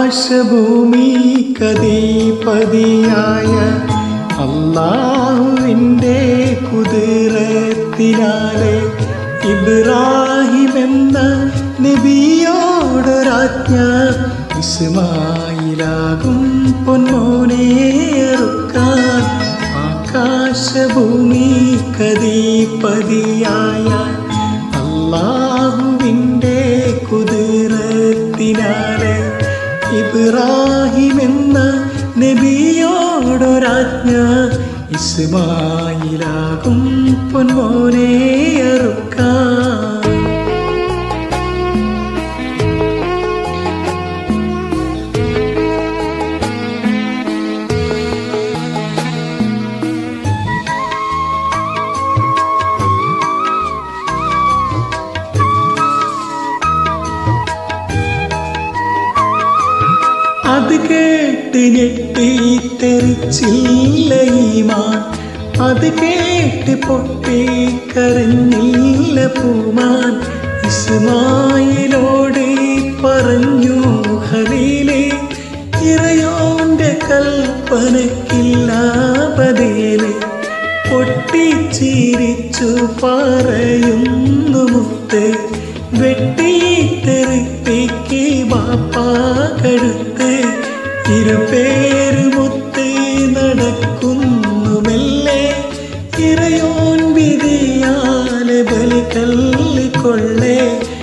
ആകാശഭൂമി കദീപതിയായ അള്ളാഹുവിൻ്റെ കുതിരത്തിനാലെ ഇബ്രാഹിം എന്ന നബിയോടൊരാജ്ഞ ഇസ്മായിലാകും പൊന്മോനേറുക്കാൻ ആകാശഭൂമി കദീപതിയായ അള്ളാഹുവിൻ്റെ കുതിരത്തിനാലെ ഇബ്രാഹിം എന്ന നബിയോടൊരാജ്ഞ ഇസ്മായിലാകും പൊന്മോനെ അറുക്കാൻ അത് കേട്ട് ഞെട്ടി തെറിച്ചില്ല ഈമാൻ അത് കേട്ട് പൊട്ടി കരഞ്ഞില്ല പൂമാൻ ഇസ്മായിലോട് പറഞ്ഞു ഹലീലെ ഇറയോന്റെ കൽപ്പനക്കില്ല ബദേല് പൊട്ടിച്ചിരിച്ചു പറയുന്നു മുത്ത് വെട്ടിത്തെറിപ്പിക്ക് ബാപ്പാ കഴുത്ത് ഇരുപേരുമൊത്ത് നടക്കുന്നു മെല്ലെ ഇറയോൻ വിധിയാലെ ബലി കല്ലിക്കൊള്ളേ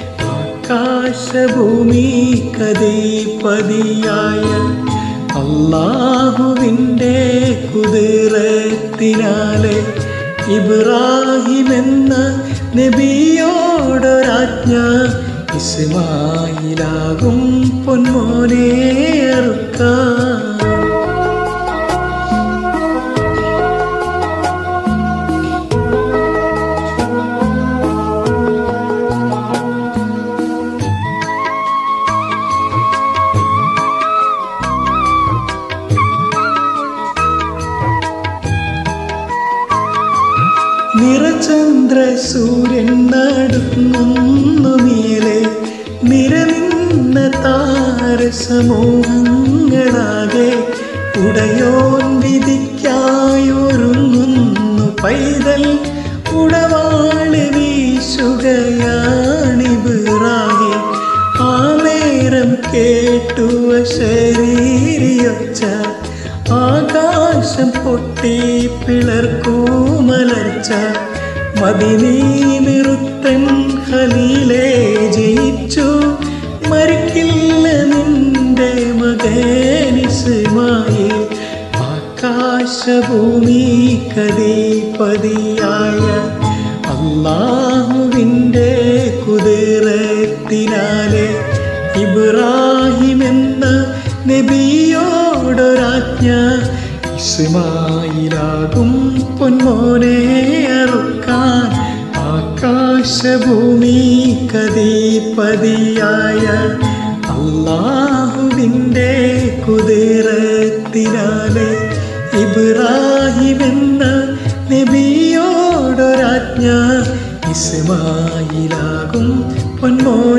ആകാശഭൂമി കദീപതിയായ അള്ളാഹുവിൻ്റെ കുതിരത്തിനാലെ ഇബ്രാഹിം എന്ന നബിയോടൊരാജ്ഞ ഇസ്മായിലാകും പൊന്മോനെ അറുക്കാൻ നിറചന്ദ്ര സൂര്യൻ നടുങ്ങുന്നു മേലെ നിരനിന്ന താരസമൂഹങ്ങളാകെ ഉടയോൻ വിധിക്കായി ഒരുങ്ങുന്നു പൈതൽ ഉടവാള് വീശുകയാണിബിറാകെ ആ നേരം കേട്ടു ശരീരിയൊച്ച ആകാശം പൊട്ടി പിളർക്കൂമലർച്ച മതിനീ നിറുത്തൻ ഹലീലെ ജയിച്ചു മരിക്കില്ല നിന്റെ മകനിസുമായി ആകാശഭൂമി കദീപതിയായ അള്ളാഹുവിൻ്റെ കുതിരത്തിനാലെ ഇബ്രാഹിം എന്ന നബിയോടൊരാജ്ഞ ഇസ്മായിലാകും പൊന്മോനെ അറുക്കാൻ ആകാശഭൂമി കദീപതിയായ അള്ളാഹുവിൻ്റെ കുതിരത്തിനാലെ ഇബ്രാഹിം എന്ന നബിയോടൊരാജ്ഞ ഇസ്മായിലാകും പൊന്മോ